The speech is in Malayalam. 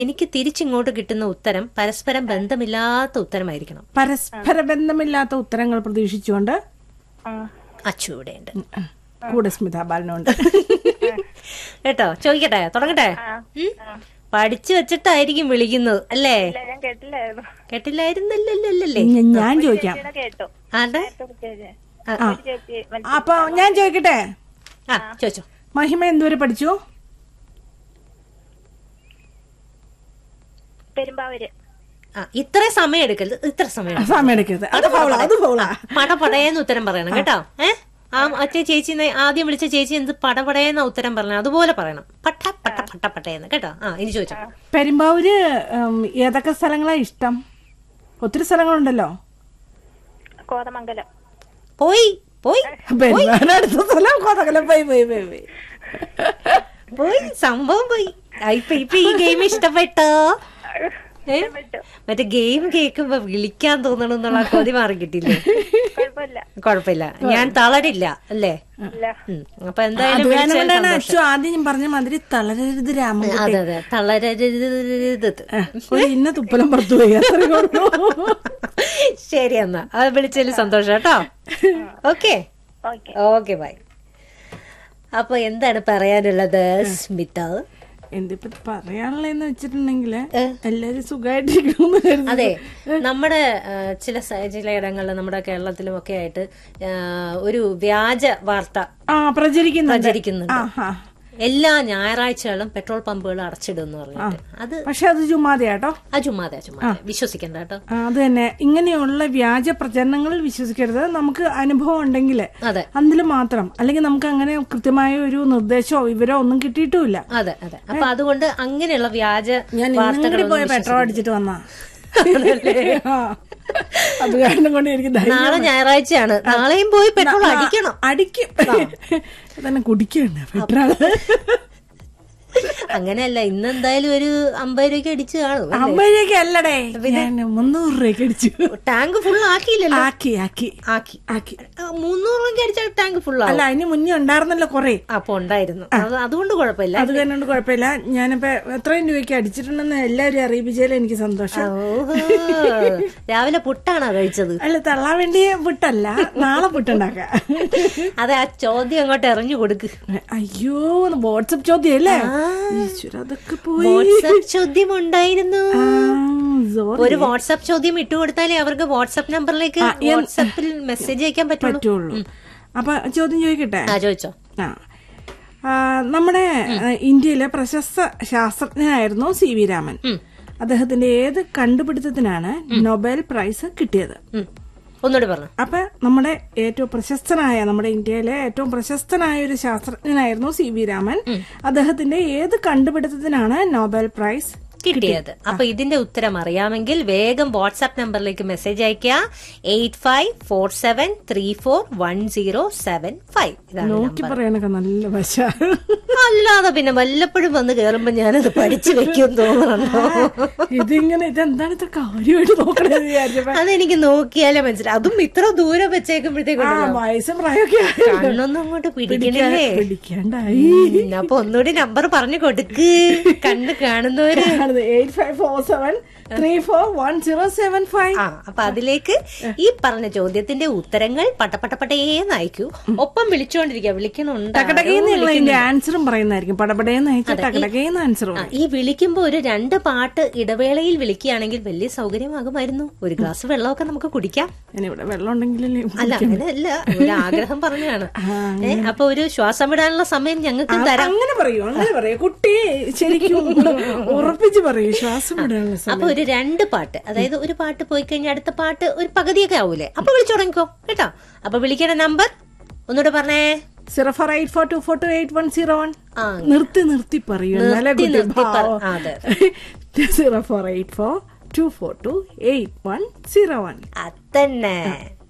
എനിക്ക് തിരിച്ചിങ്ങോട്ട് കിട്ടുന്ന ഉത്തരം പരസ്പരം ബന്ധമില്ലാത്ത ഉത്തരമായിരിക്കണം പരസ്പര ബന്ധമില്ലാത്ത ഉത്തരങ്ങൾ പ്രതീക്ഷിച്ചുകൊണ്ട് ആ അച്ചു ഇവിടെയുണ്ട് കൂടെ സ്മിത ബാലനുണ്ട് കേട്ടോ ചോദിക്കട്ടെ തുടങ്ങട്ടെ ഉം? പഠിച്ചു വെച്ചിട്ടായിരിക്കും വിളിക്കുന്നത് അല്ലേ ഇല്ല ഞാൻ കേട്ടില്ലായിരുന്നു കേട്ടില്ലായിരുന്നല്ലേ ഞ- ഞാൻ ചോദിക്കാം ചേച്ചിയുടെ കേട്ടു ആരുടെ നേരത്തെ വിളിച്ചേച്ചി. ആ, ഒരു ചേച്ചി മറ്റേ അപ്പൊ ഞാൻ ചോദിക്കട്ടെ ആ ചോദിച്ചോ മഹിമ എന്തുവരെ പഠിച്ചു പെരുമ്പാവൂര് ആ ഇത്ര സമയം എടുക്കരുത് ഇത്ര സമയം എടുക്കരുത്. സമയം എടുക്കരുത് അത് ഫൗളാ അത് ഫൗളാ പടപടയെന്ന് ഉത്തരം പറയണം കേട്ടോ ഏ ആ മറ്റേ ചേച്ചി നെ- ആദ്യം വിളിച്ച ചേച്ചി എന്ത് പടപടയെന്ന ഉത്തരം പറയണം അതുപോലെ പറയണം പട്ട പട്ട പട്ട പട്ടയെന്ന് കേട്ടോ ആ ഇനി ചോദിച്ചോ പെരുമ്പാവൂര് ഉം, ഏതൊക്കെ സ്ഥലങ്ങളാ ഇഷ്ടം ഒത്തിരി സ്ഥലങ്ങളുണ്ടല്ലോ കോതമംഗലം പോയി പോയി പെരുമ്പാവൂര് അടുത്ത സ്ഥലം കൊതകലം പോയി പോയി പോയി പോയി പോയി സംഭവം പോയി ആ, ഇപ്പൊ ഇപ്പൊ ഈ ഗെയിം ഇഷ്ടപ്പെട്ടോ ഏ? മറ്റേ ഗെയിം കേൾക്കുമ്പോ വിളിക്കാൻ തോന്നണം എന്നുള്ള കൊതി മാറി കിട്ടില്ലേ കുഴപ്പമില്ല കുഴപ്പമില്ല ഞാൻ തളരില്ല അല്ലേ ഇല്ല ഉം. അപ്പൊ അത് എന്തായാലും കാരണം വിളിച്ചതിൽ കൊണ്ടാണ് സന്തോഷം. അച്ചു ആദ്യം ഞാൻ പറഞ്ഞ മാതിരി തളരരുത് രാമൻ അതെ അതെ തളരരുത് ഒരു ഇന്ന തുപ്പലം പുറത്തു പോയി അത്രേ ഉള്ളൂ ശരി എന്നാ അത് വിളിച്ചതിൽ സന്തോഷം കേട്ടോ ഓക്കെ ഓക്കെ ഓക്കെ ബൈ അപ്പൊ എന്താണ് പറയാനുള്ളത് സ്മിത എന്തിപ്പോ പറയാനുള്ളതെന്ന് വെച്ചിട്ടുണ്ടെങ്കില് എല്ലാരും സുഖമായിട്ടിരിക്കുന്നു കരുതുന്നു. അതെ നമ്മുടെ ആ, ചില സ- ചിലയിടങ്ങളിൽ നമ്മുടെ കേരളത്തിലും ഒക്കെ ആയിട്ട് ആ, ഒരു വ്യാജ വാർത്ത ആ പ്രചരിക്കുന്നുണ്ട് പ്രചരിക്കുന്നുണ്ട് ആ ആ എല്ലാ ഞായറാഴ്ചകളും പെട്രോൾ പമ്പുകൾ അടച്ചിടും പറഞ്ഞിട്ട് അത് പക്ഷെ അത് ചുമ്മാതെയാട്ടോ ആ ചുമ്മാതെ ചുമ്മാതെ വിശ്വസിക്കണ്ട കേട്ടോ ആ, അത് തന്നെ ഇങ്ങനെയുള്ള വ്യാജ പ്രചരണങ്ങളിൽ വിശ്വസിക്കരുത് നമുക്ക് അനുഭവം ഉണ്ടെങ്കിൽ അതെ അതിൽ മാത്രം അല്ലെങ്കിൽ നമുക്ക് അങ്ങനെ കൃത്യമായ ഒരു നിർദ്ദേശമോ വിവരമോ ഒന്നും കിട്ടിയിട്ടുമില്ല അതെ അതെ അപ്പൊ അതുകൊണ്ട് അങ്ങനെയുള്ള വ്യാജ ഞാൻ ഇന്നും കൂടി വാർത്തകളൊന്നും പോയ പെട്രോൾ അടിച്ചിട്ട് വന്നാ ആണല്ലേ? ആ. അത് കാരണം കൊണ്ട് എനിക്ക് ധൈര്യം നാളെ ഞായറാഴ്ചയാണ് നാളെയും പോയി പെട്രോൾ അടിക്കണം അടിക്കും തന്നെ കുടിക്കണ്ട പെട്രോൾ അങ്ങനെയല്ല ഇന്ന് എന്തായാലും ഒരു അമ്പത് രൂപയ്ക്ക് അടിച്ചു കാണും അല്ലേ? അമ്പത് രൂപയ്ക്ക് അല്ലടേ ഞാൻ മുന്നൂറ് രൂപയ്ക്ക് അടിച്ചു ടാങ്ക് ഫുൾ ആക്കിയില്ലല്ലോ ആക്കി ആക്കി ആക്കി ആക്കി ആ, മുന്നൂറ് രൂപയ്ക്ക് അടിച്ചാൽ ടാങ്ക് ഫുൾ ആവും അല്ല അതിന് മുന്നേ ഉണ്ടായിരുന്നല്ലോ കൊറേ അപ്പൊ ഉണ്ടായിരുന്നു അത് അതുകൊണ്ട് കുഴപ്പമില്ല അത് കാരണം കുഴപ്പമില്ല ഞാനിപ്പോ എത്രയും രൂപയ്ക്ക് അടിച്ചിട്ടുണ്ടെന്ന് എല്ലാവരും അറിയിപ്പിച്ചാലും എനിക്ക് സന്തോഷം ഓഹോ രാവിലെ പുട്ടാണോ കഴിച്ചത് അല്ല തള്ളാൻ വേണ്ടി വിട്ടല്ല നാളെ വിട്ടുണ്ടാക്ക അതെ ആ ചോദ്യം അങ്ങോട്ട് എറിഞ്ഞു കൊടുക്ക് അയ്യോ വാട്സപ്പ് ചോദ്യം അല്ലേ ഈശ്വര അതൊക്കെ പോയി വാട്സപ്പ് ചോദ്യം ഉണ്ടായിരുന്നു ആ, sorry. ഒരു വാട്സപ്പ് ചോദ്യം ഇട്ടുകൊടുത്താലേ അവർക്ക് വാട്സപ്പ് നമ്പറിലേക്ക് വാട്സപ്പിൽ മെസ്സേജ് അയക്കാൻ പറ്റുള്ളൂ പറ്റുള്ളൂ അപ്പൊ ചോദ്യം ചോദിക്കട്ടെ ആ ചോദിച്ചോ ആ ആ, നമ്മുടെ ആ, ഇന്ത്യയിലെ പ്രശസ്ത ശാസ്ത്രജ്ഞനായിരുന്നു സി വി രാമൻ അദ്ദേഹത്തിന്റെ ഏത് കണ്ടുപിടുത്തത്തിനാണ് നൊബേൽ പ്രൈസ് കിട്ടിയത് ഉം. ഒന്നുകൂടി പറഞ്ഞു അപ്പൊ നമ്മുടെ ഏറ്റവും പ്രശസ്തനായ നമ്മുടെ ഇന്ത്യയിലെ ഏറ്റവും പ്രശസ്തനായ ഒരു ശാസ്ത്രജ്ഞനായിരുന്നു സി വി രാമൻ അദ്ദേഹത്തിന്റെ ഏത് കണ്ടുപിടുത്തത്തിനാണ് നോബൽ പ്രൈസ് കിട്ടിയത് അപ്പൊ ഇതിന്റെ ഉത്തരം അറിയാമെങ്കിൽ വേഗം വാട്സാപ്പ് നമ്പറിലേക്ക് മെസ്സേജ് അയക്കുക eight five four seven three four one zero seven five ഇതാണ് നോക്കി പറയാനൊക്കെ നല്ല വശ അല്ലാതെ പിന്നെ വല്ലപ്പോഴും വന്ന് കേറുമ്പോ ഞാനത് പഠിച്ചു വെക്കും തോന്നുന്നുണ്ടോ ഇതിങ്ങനെ ഇതെന്താണ് ഇത്ര കാര്യമായിട്ട് നോക്കണേന്ന് വിചാരിച്ചപ്പോ അതെനിക്ക് നോക്കിയാലേ മനസ്സിലായി അതും ഇത്ര ദൂരം വെച്ചേക്കുമ്പോഴത്തേക്കും ആ വയസ്സും പ്രായമൊക്കെ ആയി. കണ്ണൊന്നും അങ്ങോട്ട് പിടിക്കണില്ലേ പിടിക്കാണ്ടായി ഉം, അപ്പൊ ഒന്നുകൂടി നമ്പർ പറഞ്ഞു കൊടുക്ക് കണ്ണ് കാണുന്നവര് eight five four seven three four one zero seven five ആ അപ്പൊ അതിലേക്ക് ഈ പറഞ്ഞ ചോദ്യത്തിന്റെ ഉത്തരങ്ങൾ പട്ടപ്പട്ടപ്പട്ടേന്ന് അയക്കൂ ഒപ്പം വിളിച്ചോണ്ടിരിക്കുക വിളിക്കണുണ്ട് ടക്കടകേന്ന് ഞങ്ങൾ അതിന്റെ ആൻസറും പറയുന്നതായിരിക്കും പടപടേന്ന് അയച്ച ടക്കടകേന്ന് ആൻസറും ആ, ഈ വിളിക്കുമ്പോ ഒരു രണ്ട് പാട്ട് ഇടവേളയിൽ വിളിക്കുകയാണെങ്കിൽ വലിയ സൗകര്യമാകുമായിരുന്നു ഒരു ഗ്ലാസ് വെള്ളമൊക്കെ നമുക്ക് കുടിക്കാം ഞാനിവിടെ വെള്ളം ഉണ്ടെങ്കിലല്ലേ അല്ല അങ്ങനെയല്ല ഒരു ആഗ്രഹം പറഞ്ഞാണ് ഏ അപ്പൊ ഒരു ശ്വാസം വിടാനുള്ള സമയം ഞങ്ങൾക്ക് തരാം അങ്ങനെ പറയൂ അങ്ങനെ പറയൂ കുട്ടി ശരിക്കും ഉറപ്പിച്ച് പറയൂ ശ്വാസം വിടാനുള്ള സമയം അപ്പൊ ഒരു രണ്ട് പാട്ട് അതായത് ഒരു പാട്ട് പോയി കഴിഞ്ഞാൽ അടുത്ത പാട്ട് ഒരു പകുതിയൊക്കെ ആവൂലേ അപ്പൊ വിളിച്ചു തുടങ്ങിക്കോ കേട്ടോ അപ്പൊ വിളിക്കേണ്ട നമ്പർ ഒന്നുകൂടെ പറഞ്ഞേ zero four eight four two four two eight one zero one ആ നിർത്തി നിർത്തി പറയൂ എന്നാലേ നിർത്തി കുട്ടി നിർത്തി പറ- പാവം. ആ, അതെ. Zero four eight four two four two eight one zero one അതന്നെ